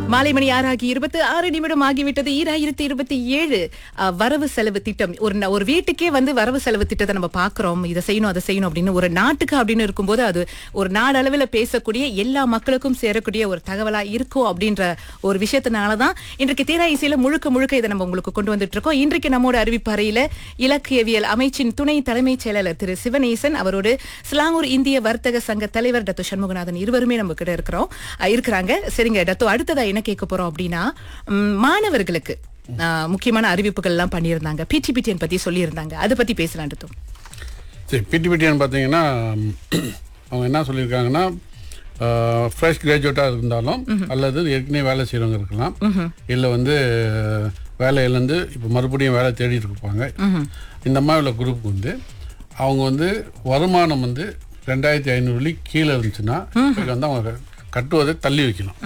மாலை மணி ஆறாகி இருபத்தி ஆறு நிமிடம் ஆகிவிட்டது ஈராயிரத்தி இருபத்தி ஏழு அஹ், வரவு செலவு திட்டம் ஒரு ந- ஒரு வீட்டுக்கே வந்து வரவு செலவு திட்டத்தை நம்ம பாக்குறோம் இதை செய்யணும் அதை செய்யணும் அப்படின்னு ஒரு நாட்டுக்கு அப்படின்னு இருக்கும்போது அது ஒரு நாடளவில் பேசக்கூடிய எல்லா மக்களுக்கும் சேரக்கூடிய ஒரு தகவலா இருக்கும் அப்படின்ற ஒரு விஷயத்தினாலதான் இன்றைக்கு தீரா இசையில முழுக்க முழுக்க இதை நம்ம உங்களுக்கு கொண்டு வந்துட்டு இருக்கோம் இன்றைக்கு நம்மோட அறிவிப்பறையில இலக்கியவியல் அமைச்சின் துணை தலைமைச் செயலாளர் திரு சிவனேசன் அவரோடு சிலாங்கூர் இந்திய வர்த்தக சங்க தலைவர் டத்து சண்முகநாதன் இருவருமே நம்ம கிட்ட இருக்கிறோம் அஹ் இருக்கிறாங்க சரிங்க டத்து அடுத்ததா என்ன கேட்க போறோம் அப்படின்னா ம், மாணவர்களுக்கு அஹ், முக்கியமான அறிவிப்புகள் எல்லாம் பண்ணியிருந்தாங்க பிடிபிடிஎன் பத்தி சொல்லியிருந்தாங்க அதை பத்தி பேசலாம் டத்து சரி பிடிபிடின்னு பார்த்தீங்கன்னா அவங்க என்ன சொல்லியிருக்காங்கன்னா ஃப்ரெஷ் கிராஜுவேட்டாக இருந்தாலும் அல்லது ஏற்கனவே வேலை செய்கிறவங்க இருக்கலாம் இல்லை வந்து வேலையிலேருந்து இப்போ மறுபடியும் வேலை தேடிட்டு இருப்பாங்க இந்த மாதிரி உள்ள குரூப் வந்து அவங்க வந்து வருமானம் வந்து ரெண்டாயிரத்தி ஐநூறு வெள்ளி கீழே இருந்துச்சுன்னா இதுக்கு வந்து அவங்க கட்டுவதை தள்ளி வைக்கணும்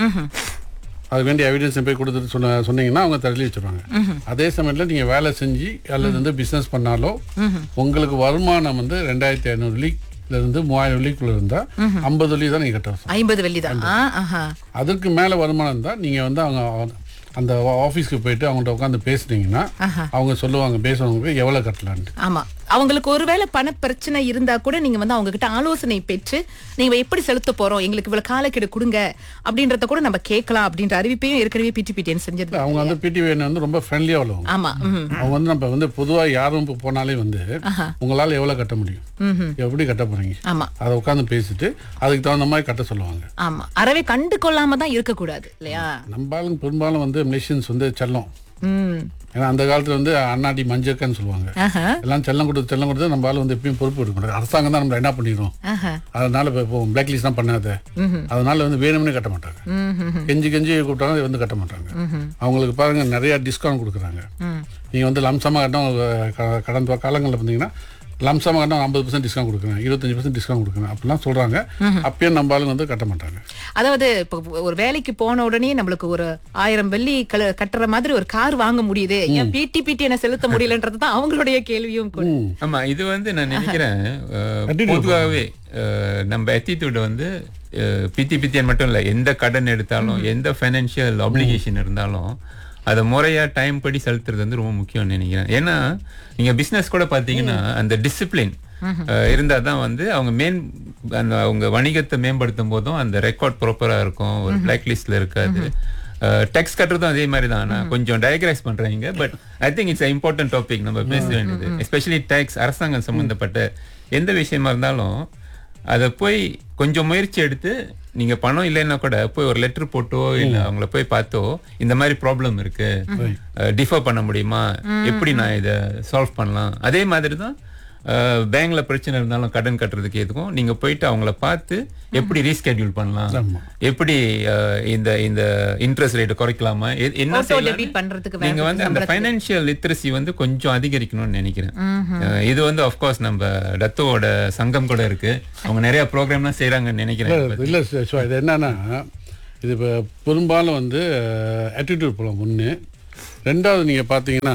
அது வேண்டிய எவிடன்ஸ் போய் கொடுத்துட்டு சொன்ன சொன்னீங்கன்னா அவங்க தள்ளி வச்சிருவாங்க அதே சமயத்தில் நீங்கள் வேலை செஞ்சு அல்லது வந்து பிஸ்னஸ் பண்ணாலோ உங்களுக்கு வருமானம் வந்து ரெண்டாயிரத்தி ஐநூறு வெள்ளில இருந்து மூவாயிரம் வெள்ளிக்குள்ள இருந்தால் ஐம்பது வெள்ளி தான் நீங்கள் கட்ட ஐம்பது வெள்ளி தான் ஆ, ஆஹா. அதற்கு மேலே வருமானம் இருந்தால் நீங்கள் வந்து அவங்க அந்த ஆஃபீஸ்க்கு போயிட்டு அவங்கள்ட்ட உட்காந்து பேசுனீங்கன்னா அவங்க சொல்லுவாங்க பேசுறவங்க போய் எவ்வளோ கட்டலான்ட்டு ஆமா அவங்களுக்கு ஒருவேளை பண பிரச்சனை இருந்தா கூட நீங்க வந்து அவங்க கிட்ட ஆலோசனை பெற்று நீங்க எப்படி செலுத்த போறோம் எங்களுக்கு இவ்வளவு காலக்கெடு கொடுங்க அப்படின்றத கூட நம்ம கேட்கலாம் அப்படின்ற அறிவிப்பையும் ஏற்கனவே பிடிபிடிஎன் செஞ்சது அவங்க வந்து பிடிவிஎன் வந்து ரொம்ப ஃப்ரெண்ட்லியாக உள்ளவங்க ஆமா ம் அவங்க வந்து நம்ம வந்து பொதுவாக யாரும் இப்போ போனாலே வந்து உங்களால் எவ்வளோ கட்ட முடியும் எப்படி கட்ட போறீங்க ஆமா அதை உட்காந்து பேசிட்டு அதுக்கு தகுந்த மாதிரி கட்ட சொல்லுவாங்க ஆமா அறவே கண்டு கொள்ளாம தான் இருக்கக்கூடாது இல்லையா நம்ம ஆளுங்க பெரும்பாலும் வந்து மிஷின்ஸ் வந்து செல்லம் ம் ஏன்னா அந்த காலத்துல வந்து அண்ணாடி மஞ்சக்கன்னு சொல்லுவாங்க ஆஹா எல்லாம் செல்லம் கொடுத்து செல்லம் கொடுத்து நம்ம ஆளு வந்து எப்பயும் பொறுப்பு எடுக்க முடியாது அரசாங்கம் தான் நம்ம என்ன பண்ணிடுறோம் ஆஹா அதனால இப்போ பிளாக் லிஸ்ட் தான் பண்ணாத அதனால வந்து வேணும்னு கட்ட மாட்டாங்க ம் ம் கெஞ்சி கெஞ்சி கூப்பிட்டாலும் வந்து கட்ட மாட்டாங்க அவங்களுக்கு பாருங்க நிறைய டிஸ்கவுண்ட் கொடுக்குறாங்க நீங்க வந்து லம்சமாக கட்டணும் க- கடந்த காலங்களில் பார்த்தீங்கன்னா லம்சமாக கட்டணும் ஐம்பது பர்சன்ட் டிஸ்கவுண்ட் கொடுக்குறாங்க இருபத்தஞ்சு பர்சன்ட் டிஸ்கவுண்ட் கொடுக்குறாங்க அப்படிலாம் சொல்றாங்க அப்பயும் நம்ம ஆளுங்க வந்து கட்ட மாட்டாங்க அதாவது இப்போ ஒரு வேலைக்கு போன உடனே நம்மளுக்கு ஒரு ஆயிரம் வெள்ளி கல- கட்டுற மாதிரி ஒரு கார் வாங்க முடியுது ஏன் பிடி பிடி என்ன செலுத்த முடியலன்றது தான் அவங்களுடைய கேள்வியும் கூட ஆமா இது வந்து நான் நினைக்கிறேன் அஹ், Attitude பொதுவாகவே அஹ், நம்ம attitude வந்து அஹ், பித்தி பித்தியன் மட்டும் இல்ல எந்த கடன் எடுத்தாலும் எந்த ஃபைனான்சியல் ஆப்ளிகேஷன் இருந்தாலும் அதை முறையா டைம் படி செலுத்துறது வந்து ரொம்ப முக்கியம்னு நினைக்கிறேன் ஏன்னா நீங்க பிசினஸ் கூட பாத்தீங்கன்னா அந்த டிசிப்ளின் இருந்தா தான் வந்து அவங்க மேன் அந்த அவங்க வணிகத்தை மேம்படுத்தும் போதும் அந்த ரெக்கார்ட் ப்ராப்பரா இருக்கும் ஒரு பிளாக் லிஸ்ட்ல இருக்காது டெக்ஸ் கட்டுறதும் அதே மாதிரி தான் நான் கொஞ்சம் டயக்ரைஸ் பண்றீங்க but I think it's important topic நம்ம பேச வேண்டியது எஸ்பெஷலி டேக்ஸ் அரசாங்கம் சம்பந்தப்பட்ட எந்த விஷயமா இருந்தாலும் அதை போய் கொஞ்சம் முயற்சி எடுத்து நீங்க பணம் இல்லைன்னா கூட போய் ஒரு லெட்டர் போட்டோ இல்ல அவங்கள போய் பார்த்தோ இந்த மாதிரி ப்ராப்ளம் இருக்கு டிஃபர் பண்ண முடியுமா எப்படி நான் இதை சால்வ் பண்ணலாம் அதே மாதிரி தான் பேங்க்ல பிரச்சனை இருந்தாலும் கடன் கட்டுறதுக்கு எதுக்கும் நீங்க போயிட்டு அவங்கள பார்த்து எப்படி ரீஸ்கெட்யூல் பண்ணலாம் எப்படி அஹ், இந்த இந்த இன்ட்ரெஸ்ட் ரேட் குறைக்கலாமா எ- என்ன Auto செய்யலாம்னு debit பண்றதுக்கு நீங்க வேற வந்து அந்த ஃபைனான்சியல் லிட்ரஸி வந்து கொஞ்சம் அதிகரிக்கணும்னு நினைக்கிறேன் அஹ், இது வந்து ஆஃப்கோர்ஸ் நம்ம டத்தோட சங்கம் கூட இருக்கு அவங்க நிறைய ப்ரோக்ராம்லாம் செய்யறாங்கன்னு நினைக்கிறேன் இதை பத்தி. இல்லை ஸோ இது என்னன்னா இது இப்போ பெரும்பாலும் வந்து ஆட்டிடியூட் போகலாம் ஒன்று ரெண்டாவது நீங்கள் பார்த்தீங்கன்னா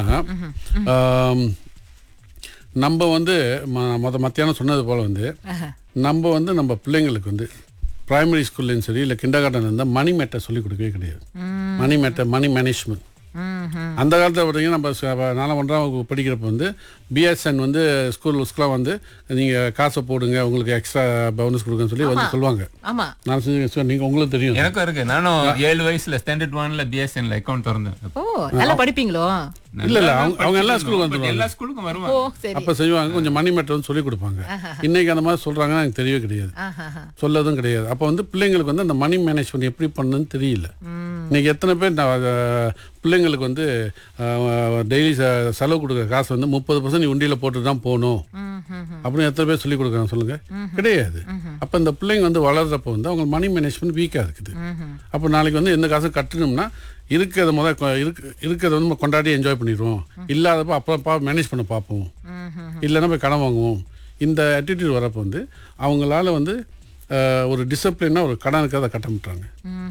ஆம், நம்ம வந்து ம- மொத மத்தியானம் சொன்னது போல் வந்து நம்ம வந்து நம்ம பிள்ளைங்களுக்கு வந்து பிரைமரி ஸ்கூல்லையும் சரி இல்லை கிண்டர் கார்டன் இருந்தால் மணி மேட்டை சொல்லிக் கொடுக்கவே கிடையாது மணி மேட்டை மணி மேனேஜ்மெண்ட் அந்த காலத்தில் பார்த்தீங்கன்னா நம்ம ச- நாலாம் ஒன்றாம் வகுப்பு படிக்கிறப்ப வந்து பிஎஸ்என் வந்து ஸ்கூல் ஸ்கூலாக வந்து நீங்கள் காசை போடுங்க உங்களுக்கு எக்ஸ்ட்ரா பவுனஸ் கொடுக்குன்னு சொல்லி வந்து சொல்லுவாங்க ஆமா நான் செஞ்சு நீங்கள் உங்களுக்கு தெரியும் எனக்கும் இருக்கு நானும் ஏழு வயசுல ஸ்டாண்டர்ட் ஒன்ல பிஎஸ்என்ல அக்கௌண்ட் திறந்தேன் ஓ நல்லா படிப்பீங்களோ இல்ல, இல்ல, அவங்க- அவங்க எல்லா ஸ்கூலுக்கும் But வந்துருவாங்க. எல்லா ஸ்கூலுக்கும் ஓ வருவாங்க சரி அப்போ செய்வாங்க கொஞ்சம் மணி மேட்டர் வந்து சொல்லி கொடுப்பாங்க இன்னைக்கு அந்த மாதிரி சொல்கிறாங்கன்னா எனக்கு தெரியவே கிடையாது ஆஹாஹா. சொல்லதும் கிடையாது அப்போ வந்து பிள்ளைங்களுக்கு வந்து அந்த மணி மேனேஜ்மெண்ட் எப்படி பண்ணணும்னு தெரியல இன்னைக்கு எத்தனை பேர் நான் அதை பிள்ளைங்களுக்கு வந்து டெய்லி செலவு கொடுக்குற காசு வந்து முப்பது பர்சன்ட் உண்டியில் போட்டு தான் போகணும் அப்படின்னு எத்தனை பேர் சொல்லி கொடுக்குறாங்க சொல்லுங்க கிடையாது அப்போ இந்த பிள்ளைங்க வந்து வளர்றப்ப வந்து அவங்க மணி மேனேஜ்மெண்ட் வீக்காக இருக்குது அப்போ நாளைக்கு வந்து எந்த காசும் கட்டணும்னா இருக்கிறத முத கொ- இருக்கு இருக்கிறத வந்து நம்ம கொண்டாடி என்ஜாய் பண்ணிடுவோம் இல்லாதப்ப அப்புறம் பா மேனேஜ் பண்ண பார்ப்போம் இல்லைன்னா போய் கடன் வாங்குவோம் இந்த ஆட்டிடியூட் வரப்போ வந்து அவங்களால வந்து அஹ், ஒரு டிசிப்ளினாக ஒரு கடனுக்கு அதை கட்ட மாட்டாங்க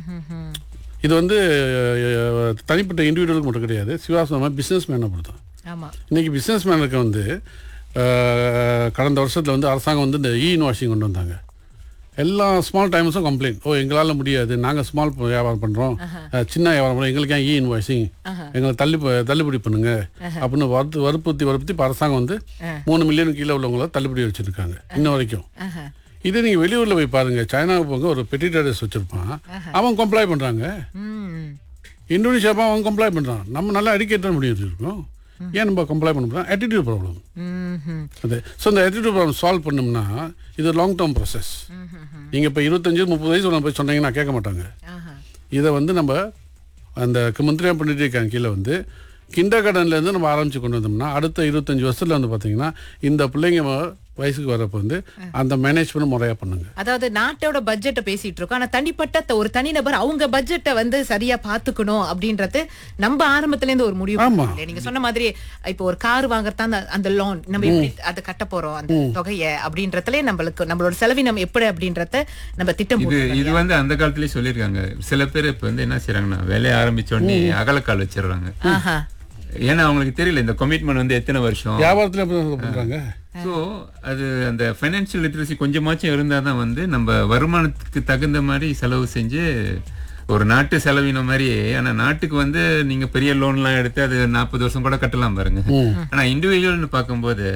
இது வந்து அஹ், தனிப்பட்ட இண்டிவிஜுவலுக்கு மட்டும் கிடையாது சிவாசனம் பிஸ்னஸ் மேனை பொறுத்தான் ஆமா இன்னைக்கு பிஸ்னஸ் மேனுக்கு வந்து அஹ், கடந்த வருஷத்தில் வந்து அரசாங்கம் வந்து இந்த இ இன்வாஷிங் கொண்டு வந்தாங்க எல்லா ஸ்மால் டைமர்ஸும் கம்ப்ளைண்ட் ஓ எங்களால் முடியாது நாங்கள் ஸ்மால் வியாபாரம் பண்ணுறோம் சின்ன வியாபாரம் பண்ணுறோம் எங்களுக்கு ஏன் இ இன்வாய்சிங் எங்களை தள்ளி தள்ளுபடி பண்ணுங்க அப்படின்னு வறுத்து வற்புறுத்தி வற்புறுத்தி இப்போ அரசாங்கம் வந்து மூணு மில்லியன் கீழே உள்ளவங்கள தள்ளுபடி வச்சிருக்காங்க இன்ன வரைக்கும் ஆஹா. இதே நீங்கள் வெளியூரில் போய் பாருங்க சைனாவுக்கு போங்க ஒரு பெட்டி ட்ரேடர்ஸ் வச்சுருப்பான் அவன் கம்ப்ளை பண்ணுறாங்க ம். இந்தோனேஷியாப்பா அவன் கம்ப்ளை பண்ணுறான் நம்ம நல்லா அடிக்கேட்ட முடியும் இருக்கோம் ஏன் நம்ம கம்ப்ளை பண்ண போகிறோம் attitude ப்ராப்ளம் ம்ஹும். அது ஸோ இந்த attitude ப்ராப்ளம் சால்வ் பண்ணோம்னா இது லாங் டேர்ம் ப்ராசஸ் நீங்கள் இப்போ இருபத்தஞ்சு முப்பது வயசு உள்ள போய் சொன்னீங்கன்னா கேட்க மாட்டாங்க ஆஹா. இதை வந்து நம்ம அந்த மந்திரியா பண்ணிட்டு இருக்காங்க கீழே வந்து கிண்டர் இருந்து நம்ம ஆரம்பிச்சு கொண்டு வந்தோம்னா அடுத்த இருபத்தஞ்சு வருஷத்துல வந்து பார்த்தீங்கன்னா இந்த பிள்ளைங்க வ- வயசுக்கு வரப்போ வந்து அந்த மேனேஜ்மெண்ட் முறையாக பண்ணுங்க அதாவது நாட்டோட பட்ஜெட்டை பேசிட்டு இருக்கோம் ஆனா தனிப்பட்ட த- ஒரு தனிநபர் அவங்க பட்ஜெட்டை வந்து சரியா பாத்துக்கணும் அப்படின்றது நம்ம ஆரம்பத்துல இருந்து ஒரு முடிவு ஆமா. பண்ணல. நீங்க சொன்ன மாதிரி இப்போ ஒரு கார் வாங்குறதா அந்த- அந்த லோன் நம்ம எப்படி அதை கட்ட போறோம் அந்த தொகையை அப்படின்றதுல நம்மளுக்கு நம்மளோட செலவினம் எப்படி அப்படின்றத நம்ம திட்டம் இது போட்டுக்கணும் இது வந்து அந்த காலத்துலயே சொல்லியிருக்காங்க சில பேர் இப்ப வந்து என்ன செய்றாங்கன்னா வேலையை ஆரம்பிச்ச உடனே அகலக்கால் வச்சிடுறாங்க ஆஹா ஏன்னா அவங்களுக்கு தெரியல இந்த கமிட்மெண்ட் வந்து எத்தனை வருஷம் வியாபாரத்தில் எப்படி பண்ணுறாங்க ஸோ அது அந்த ஃபைனான்சியல் லிட்ரஸி கொஞ்சமாச்சும் இருந்தால் தான் வந்து நம்ம வருமானத்துக்கு தகுந்த மாதிரி செலவு செஞ்சு ஒரு நாட்டு செலவின மாதிரி ஆனா நாட்டுக்கு வந்து நீங்க பெரிய லோன்லாம் எடுத்து அது நாற்பது வருஷம் கூட கட்டலாம் பாருங்க ஆனா இண்டிவிஜுவல்னு பார்க்கும்போது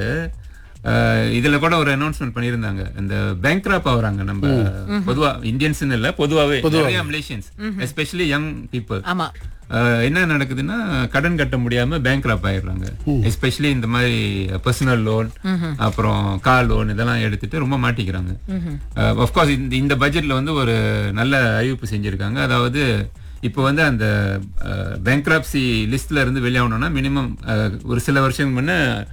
அஹ், இதுல கூட ஒரு அனௌன்ஸ்மெண்ட் பண்ணியிருந்தாங்க இந்த பேங்க்ராப் ஆகுறாங்க நம்ம பொதுவா இந்தியன்ஸ் இல்ல பொதுவாவே நிறைய மலேசியன்ஸ் எஸ்பெஷலி யங் பீப்புள் ஆமா ஆஹ் என்ன நடக்குதுன்னா கடன் கட்ட முடியாம பேங்க்ராப் ஆயிடுறாங்க எஸ்பெஷலி இந்த மாதிரி பர்சனல் லோன் அப்புறம் கார் லோன் இதெல்லாம் எடுத்துட்டு ரொம்ப மாட்டிக்கிறாங்க ஆஃப்கோர்ஸ் இந்த இந்த பட்ஜெட்ல வந்து ஒரு நல்ல அறிவிப்பு செஞ்சிருக்காங்க அதாவது இப்போ வந்து அந்த பேங்க்ராப்சி லிஸ்ட்ல இருந்து வெளியாகணும்னா மினிமம் ஒரு சில வருஷம் முன்ன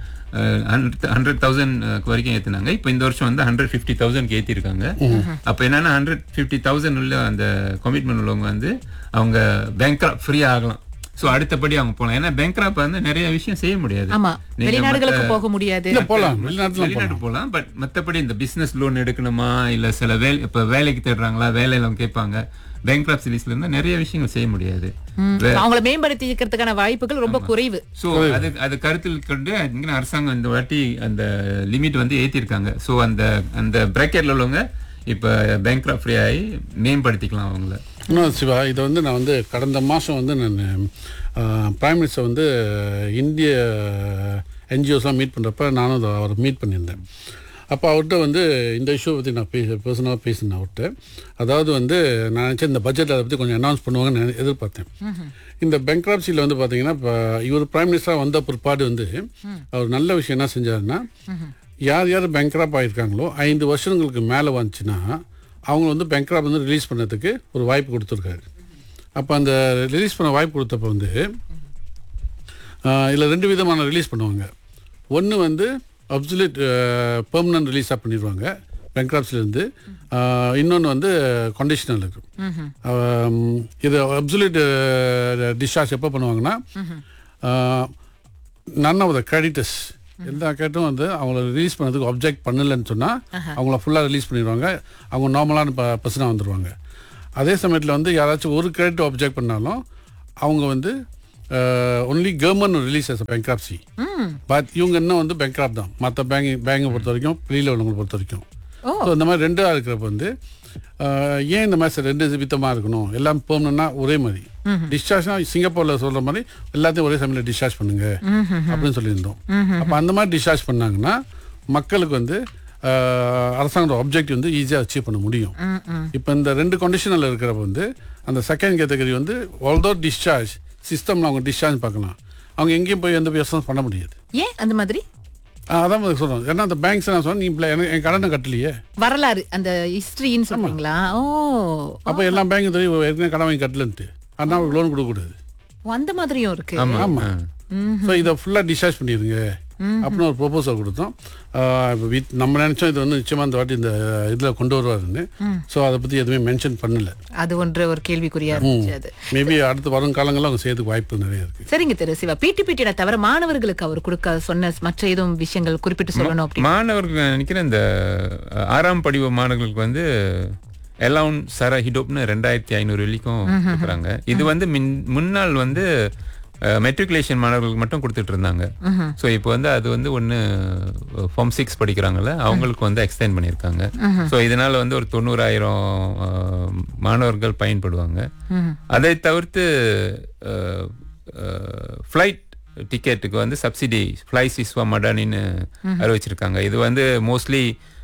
ஹண்ட்ரட் தௌசண்ட் வரைக்கும் ஏத்துனாங்க இப்போ இந்த வருஷம் வந்து ஹண்ட்ரட் ஃபிஃப்டி தௌசண்ட்க்கு ஏத்திருக்காங்க அப்போ என்னன்னா ஹண்ட்ரட் ஃபிஃப்டி தௌசண்ட் உள்ள அந்த கமிட்மெண்ட் உள்ளவங்க வந்து அவங்க பேங்க்ராப் ஃப்ரீ ஆகலாம் ஸோ அடுத்தபடி அவங்க போகலாம் ஏன்னா பேங்க்ராப் வந்து நிறைய விஷயம் செய்ய முடியாது ஆமா நீங்க வெளிநாடுகளுக்கு மத்த- போக முடியாது இல்லை போகலாம் வெளிநாட்டில் வெளிநாட்டு போகலாம் பட் மத்தபடி இந்த பிசினஸ் லோன் எடுக்கணுமா இல்ல சில வேலை இப்ப வேலைக்கு தேடுறாங்களா வேலையில அவங்க கேட்பாங்க பேங்க்ராப்சி லிஸ்ட்ல இருந்தா நிறைய விஷயங்கள் செய்ய முடியாது ம். அவங்கள மேம்படுத்தி இருக்கிறதுக்கான வாய்ப்புகள் ரொம்ப குறைவு சோ அது அது கருத்தில் கொண்டு இங்க அரசாங்கம் இந்த வாட்டி அந்த லிமிட் வந்து ஏத்திருக்காங்க சோ அந்த அந்த பிராக்கெட்ல உள்ளவங்க இப்ப பேங்க்ராப் ஃப்ரீ ஆகி மேம்படுத்திக்கலாம் அவங்கள இன்னும் சிவா இதை வந்து நான் வந்து கடந்த மாதம் வந்து நான் பிரைம் மினிஸ்டர் வந்து இந்திய என்ஜிஓஸ்லாம் மீட் பண்ணுறப்ப நானும் அதை அவரை மீட் பண்ணியிருந்தேன் அப்போ அவர்கிட்ட வந்து இந்த இஷ்யூ பற்றி நான் பேச பர்சனலாக பேசினேன் அவர்கிட்ட அதாவது வந்து நான் நினச்சேன் இந்த பட்ஜெட் அதை பற்றி கொஞ்சம் அனௌன்ஸ் பண்ணுவாங்கன்னு நினை- எதிர்பார்த்தேன் இந்த பெங்க்ராப்சியில் வந்து பார்த்தீங்கன்னா இப்போ இவர் பிரைம் மினிஸ்டராக வந்த பிற்பாடு வந்து அவர் நல்ல விஷயம் என்ன செஞ்சாருன்னா யார் யார் பேங்க்ராப் ஆகியிருக்காங்களோ ஐந்து வருஷங்களுக்கு மேலே வந்துச்சுன்னா அவங்க வந்து பேங்க்ராப் வந்து ரிலீஸ் பண்ணதுக்கு ஒரு வாய்ப்பு கொடுத்துருக்காரு அப்போ அந்த ரிலீஸ் பண்ண வாய்ப்பு கொடுத்தப்ப வந்து இதில் ரெண்டு விதமான ரிலீஸ் பண்ணுவாங்க ஒன்று வந்து அப்சுலேட் பெர்மனன்ட் ரிலீஸாக பண்ணிடுவாங்க பேங்க்ராப்ஸ்லேருந்து இன்னொன்று வந்து கண்டிஷனல் இருக்கும் ஆம், இது அப்சுலேட் டிஸ்சார்ஜ் எப்போ பண்ணுவாங்கன்னா நன் ஆஃப் த கிரெடிட்டர்ஸ் எந்த கேட்டும் வந்து அவங்கள ரிலீஸ் பண்ணதுக்கு அப்ஜெக்ட் பண்ணலன்னு சொன்னால் அவங்கள ஃபுல்லாக ரிலீஸ் பண்ணிடுவாங்க அவங்க நார்மலான ப பர்சனாக வந்துடுவாங்க அதே சமயத்தில் வந்து யாராச்சும் ஒரு கிரெடிட் அப்ஜெக்ட் பண்ணாலும் அவங்க வந்து only government release as a bankruptcy but இவங்க இன்னும் வந்து பேங்க்ராப் தான் மற்ற பேங்க் பேங்கை பொறுத்த வரைக்கும் வெளியில் உள்ளவங்களை பொறுத்த வரைக்கும் ஓ. ஸோ இந்த மாதிரி ரெண்டாக இருக்கிறப்ப வந்து அஹ், ஏன் இந்த மாதிரி சார் ரெண்டு வித்தமாக இருக்கணும் எல்லாம் போகணும்னா ஒரே மாதிரி டிஸ்சார்ஜ்னா சிங்கப்பூரில் சொல்கிற மாதிரி எல்லாத்தையும் ஒரே சமயத்தில் டிஸ்சார்ஜ் பண்ணுங்க அப்படின்னு சொல்லியிருந்தோம் அப்போ அந்த மாதிரி டிஸ்சார்ஜ் பண்ணாங்கன்னா மக்களுக்கு வந்து அஹ், அரசாங்கத்தோட ஆப்ஜெக்ட் வந்து ஈஸியாக அச்சீவ் பண்ண முடியும் இப்போ இந்த ரெண்டு கண்டிஷனில் இருக்கிறப்ப வந்து அந்த செகண்ட் கேட்டகரி வந்து ஆல்தோ டிஸ்சார்ஜ் சிஸ்டமில் அவங்க டிஸ்சார்ஜ் பார்க்கலாம் அவங்க எங்கேயும் போய் எந்த பிஸ்னஸ் பண்ண முடியாது ஏன் அந்த மாதிரி ஆ, அதான் முதல்ல சொல்றேன் ஏன்னா அந்த பேங்க்ஸ் நான் சொன்னேன் நீ இப்ப எனக்கு என் கடனை கட்டலையே வரலாறு அந்த ஹிஸ்டரின்னு சொல்றீங்களா ஓ அப்போ எல்லா பேங்க்கும் தெரியும் ஏற்கனவே கடன் வாங்கி கட்டலன்ட்டு அதனால் அவங்களுக்கு லோன் கொடுக்கக்கூடாது ஓ, அந்த மாதிரியும் இருக்கு ஆமா ஆமா ஸோ இதை ஃபுல்லாக டிஸ்சார்ஜ் பண்ணிடுங்க அப்படின்னு ஒரு ப்ரொபோசல் கொடுத்தோம் இப்போ வீட் நம்ம நினச்சோம் இது வந்து நிச்சயமாக இந்த வாட்டி இந்த இதில் கொண்டு வருவாருன்னு ஸோ அதை பற்றி எதுவுமே மென்ஷன் பண்ணல அது ஒன்று ஒரு கேள்விக்குறியா இருந்துச்சு அது மேபி அடுத்து வரும் காலங்களில் அவங்க செய்யறதுக்கு வாய்ப்பு நிறைய இருக்கு சரிங்க திரு சிவா பிடி பிடின தவிர மாணவர்களுக்கு அவர் கொடுக்க சொன்ன மற்ற எதுவும் விஷயங்கள் குறிப்பிட்டு சொல்லணும் அப்படி மாணவர்கள் நான் நினைக்கிறேன் இந்த அஹ், ஆறாம் படிவ மாணவர்களுக்கு வந்து எலவுன் சர ஹிடோப்னு ரெண்டாயிரத்தி ஐநூறு வெள்ளிக்கும் கொடுக்குறாங்க இது வந்து மின் முன்னால் வந்து மெட்ரிகுலேஷன் மாணவர்களுக்கு மட்டும் கொடுத்துட்டு இருந்தாங்க ஸோ இப்போ வந்து அது வந்து ஒன்று ஃபார்ம் சிக்ஸ் படிக்கிறாங்கல்ல அவங்களுக்கு வந்து எக்ஸ்டெண்ட் பண்ணியிருக்காங்க ஸோ இதனால வந்து ஒரு தொண்ணூறாயிரம் அஹ், மாணவர்கள் பயன்படுவாங்க அதை தவிர்த்து ஃப்ளைட் டிக்கெட்டுக்கு வந்து சப்சிடி ஃப்ளை சிஸ்வா மடானின்னு அறிவிச்சிருக்காங்க இது வந்து மோஸ்ட்லி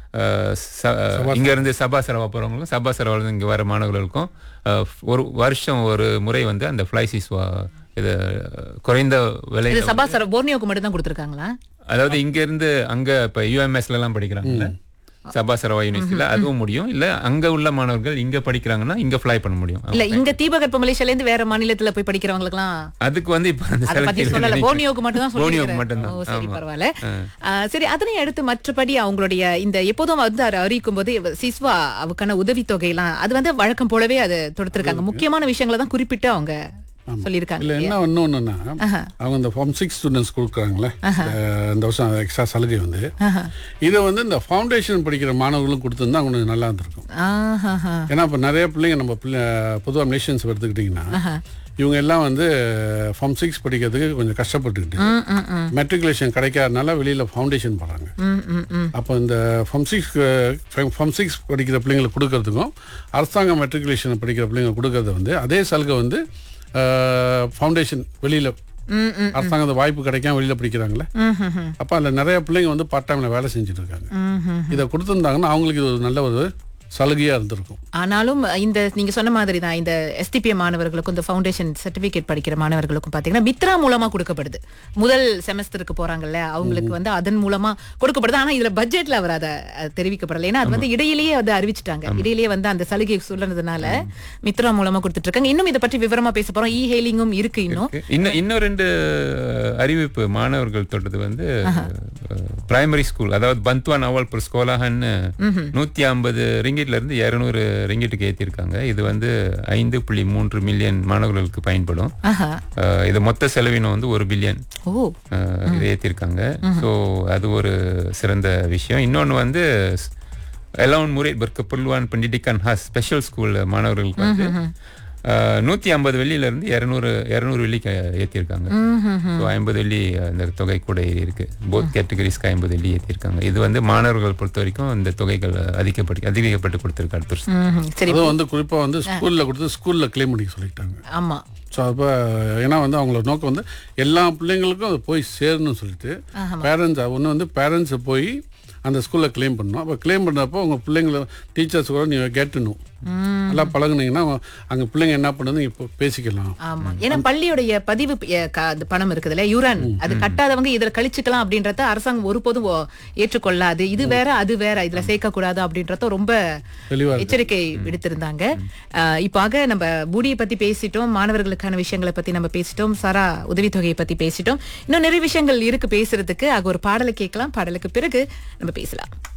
இங்க இருந்து சபா சரவா போறவங்களுக்கும் சபா சரவால இங்க வர மாணவர்களுக்கும் அஹ், ஒரு வருஷம் ஒரு முறை வந்து அந்த ஃப்ளை சிஸ்வா இது குறைந்த விலை இது சபா சர போர்னியோக்கு மட்டும் தான் கொடுத்துருக்காங்களா அதாவது இங்க இருந்து அங்க இப்ப யூஎம்எஸ்ல எல்லாம் படிக்கிறாங்கல்ல சபா சரவா யூனிவர்சிட்டியில அதுவும் முடியும் இல்ல அங்க உள்ள மாணவர்கள் இங்க படிக்கிறாங்கன்னா இங்க ஃப்ளை பண்ண முடியும் இல்ல இங்க தீபகற்ப மலேசியால இருந்து வேற மாநிலத்துல போய் படிக்கிறவங்களுக்குலாம் அதுக்கு வந்து இப்ப அந்த அத பத்தி select சொல்லல பண்ணி- போனியோக்கு மட்டும் தான் போனியோக்கு சொல்லிருக்கிறேன். மட்டும்தான். ஓ சரி ஆமா. பரவாயில்ல ஆ, சரி அதனை அடுத்து மற்றபடி அவங்களுடைய இந்த எப்போதும் வந்து அதை அறிவிக்கும் போது சிஸ்வா அவக்கான உதவித்தொகை எல்லாம் அது வந்து வழக்கம் போலவே அது தொடுத்திருக்காங்க முக்கியமான விஷயங்களை தான் குறிப்பிட்டு அவங்க சொல்லியிருக்காங்க இல்ல என்ன இன்னொன்னுன்னா அவங்க இந்த ஃபார்ம் சிக்ஸ் ஸ்டூடெண்ட்ஸ் கொடுக்குறாங்களே இந்த வருஷம் எக்ஸ்ட்ரா சலுகை வந்து இதை வந்து இந்த ஃபவுண்டேஷன் படிக்கிற மாணவர்களும் கொடுத்துருந்தா கொஞ்சம் நல்லா இருந்திருக்கும் ஆஹாஹா. ஏன்னா இப்போ நிறைய பிள்ளைங்க நம்ம பிள்ளை பொதுவாக நேஷன்ஸ் எடுத்துக்கிட்டிங்கன்னா இவங்க எல்லாம் வந்து ஃபார்ம் சிக்ஸ் படிக்கிறதுக்கு கொஞ்சம் கஷ்டப்பட்டுக்கிட்டு ம், ம், ம். மெட்ரிகுலேஷன் கிடைக்காதனால வெளியில் ஃபவுண்டேஷன் போகிறாங்க ம், ம், ம். அப்போ இந்த ஃபார்ம் சிக்ஸ் ஃபார்ம் சிக்ஸ் படிக்கிற பிள்ளைங்களுக்கு கொடுக்கறதுக்கும் அரசாங்க மெட்ரிகுலேஷன் படிக்கிற பிள்ளைங்களுக்கு கொடுக்கறது வந்து அதே சலுகை வந்து ஃபவுண்டேஷன் வெளியில் ம், ம். அரசாங்கத்து வாய்ப்பு கிடைக்காம வெளியில் படிக்கிறாங்களே ம், ம், ம். அப்போ அதில் நிறைய பிள்ளைங்க வந்து பார்ட் டைமில் வேலை செஞ்சுட்டு இருக்காங்க ம், ம். இதை கொடுத்துருந்தாங்கன்னா அவங்களுக்கு இது ஒரு நல்ல ஒரு சலுகையாக இருந்திருக்கும் ஆனாலும் இந்த நீங்க சொன்ன மாதிரி தான் இந்த எஸ்டிபிஎம் மாணவர்களுக்கும் இந்த ஃபவுண்டேஷன் சர்டிபிகேட் படிக்கிற மாணவர்களுக்கும் பாத்தீங்கன்னா மித்ரா மூலமா கொடுக்கப்படுது முதல் செமஸ்டருக்கு போறாங்கல்ல அவங்களுக்கு வந்து அதன் மூலமா கொடுக்கப்படுது ஆனா இதுல பட்ஜெட்ல அவர் அதை அஹ், தெரிவிக்கப்படல ஏன்னா அது வந்து இடையிலேயே அதை அறிவிச்சிட்டாங்க இடையிலேயே வந்து அந்த சலுகை சொல்றதுனால மித்ரா மூலமா கொடுத்துட்டு இருக்காங்க இன்னும் இதை பற்றி விவரமா பேச போறோம் இ ஹெயிலிங்கும் இருக்கு இன்னும் இன்னும் இன்னும் ரெண்டு அறிவிப்பு மாணவர்கள் தொட்டது வந்து பிரைமரி ஸ்கூல் அதாவது பந்த்வான் அவல் ஸ்கோலாஹன்னு நூத்தி ஐம்பது ரிங்கிட்ல இருந்து இருநூறு ரிங்கிட்டுக்கு ஏத்திருக்காங்க இது வந்து ஐந்து புள்ளி மூன்று மில்லியன் மாணவர்களுக்கு பயன்படும் ஆஹா அஹ், இது மொத்த செலவினம் வந்து ஒரு பில்லியன் ஓ இது ஏத்திருக்காங்க ஸோ அது ஒரு சிறந்த விஷயம் இன்னொன்னு வந்து எலவன் முறை பர்க்க புல்வான் பண்டிடிகான் ஹாஸ் ஸ்பெஷல் ஸ்கூல் மாணவர்களுக்கு வந்து அஹ், நூத்தி ஐம்பது வெள்ளியில இருந்து இருநூறு இருநூறு வெள்ளிக்கு ஏத்திருக்காங்க ஸோ ஐம்பது வெள்ளி அந்த தொகை கூட ஏறி இருக்கு போத் கேட்டகரிஸ்க்கு ஐம்பது வெள்ளி ஏத்திருக்காங்க இது வந்து மாணவர்கள் பொறுத்த வரைக்கும் இந்த தொகைகள் அதிகப்பட்டு அதிகப்பட்டு கொடுத்திருக்கு அடுத்த வருஷம் ம்ஹும். சரி அதுவும் வந்து குறிப்பாக வந்து ஸ்கூலில் கொடுத்து ஸ்கூலில் க்ளைம் பண்ணிக்க சொல்லிட்டாங்க ஆமா ஸோ அப்போ ஏன்னா வந்து அவங்களோட நோக்கம் வந்து எல்லா பிள்ளைங்களுக்கும் அது போய் சேரணும்னு சொல்லிட்டு பேரண்ட்ஸ் ஒன்று வந்து பேரண்ட்ஸை போய் அந்த ஸ்கூலில் க்ளைம் பண்ணணும் அப்போ க்ளைம் பண்ணுறப்போ உங்கள் பிள்ளைங்கள டீச்சர்ஸ் கூட நீங்கள் கேட்டணும் நல்லா பழகுனீங்கன்னா அங்கே பிள்ளைங்க என்ன பண்ணுறது இப்போ பேசிக்கலாம் ஆமா ஏன்னா பள்ளியுடைய பதிவு அஹ், க- அது பணம் இருக்குதுல்ல யூரான் அது கட்டாதவங்க இதுல கழிச்சுக்கலாம் அப்படின்றத அரசாங்கம் ஒருபோதும் ஓ- ஏற்றுக்கொள்ளாது இது வேற அது வேற இதுல சேர்க்க கூடாது அப்படின்றத ரொம்ப தெளிவா எச்சரிக்கை விடுத்திருந்தாங்க அஹ், இப்போ ஆக நம்ம பூடியை பத்தி பேசிட்டோம் மாணவர்களுக்கான விஷயங்களை பத்தி நம்ம பேசிட்டோம் சாரா உதவித்தொகையை பத்தி பேசிட்டோம் இன்னும் நிறைய விஷயங்கள் இருக்கு பேசுறதுக்கு ஆக ஒரு பாடலை கேட்கலாம் பாடலுக்கு பிறகு நம்ம பேசலாம்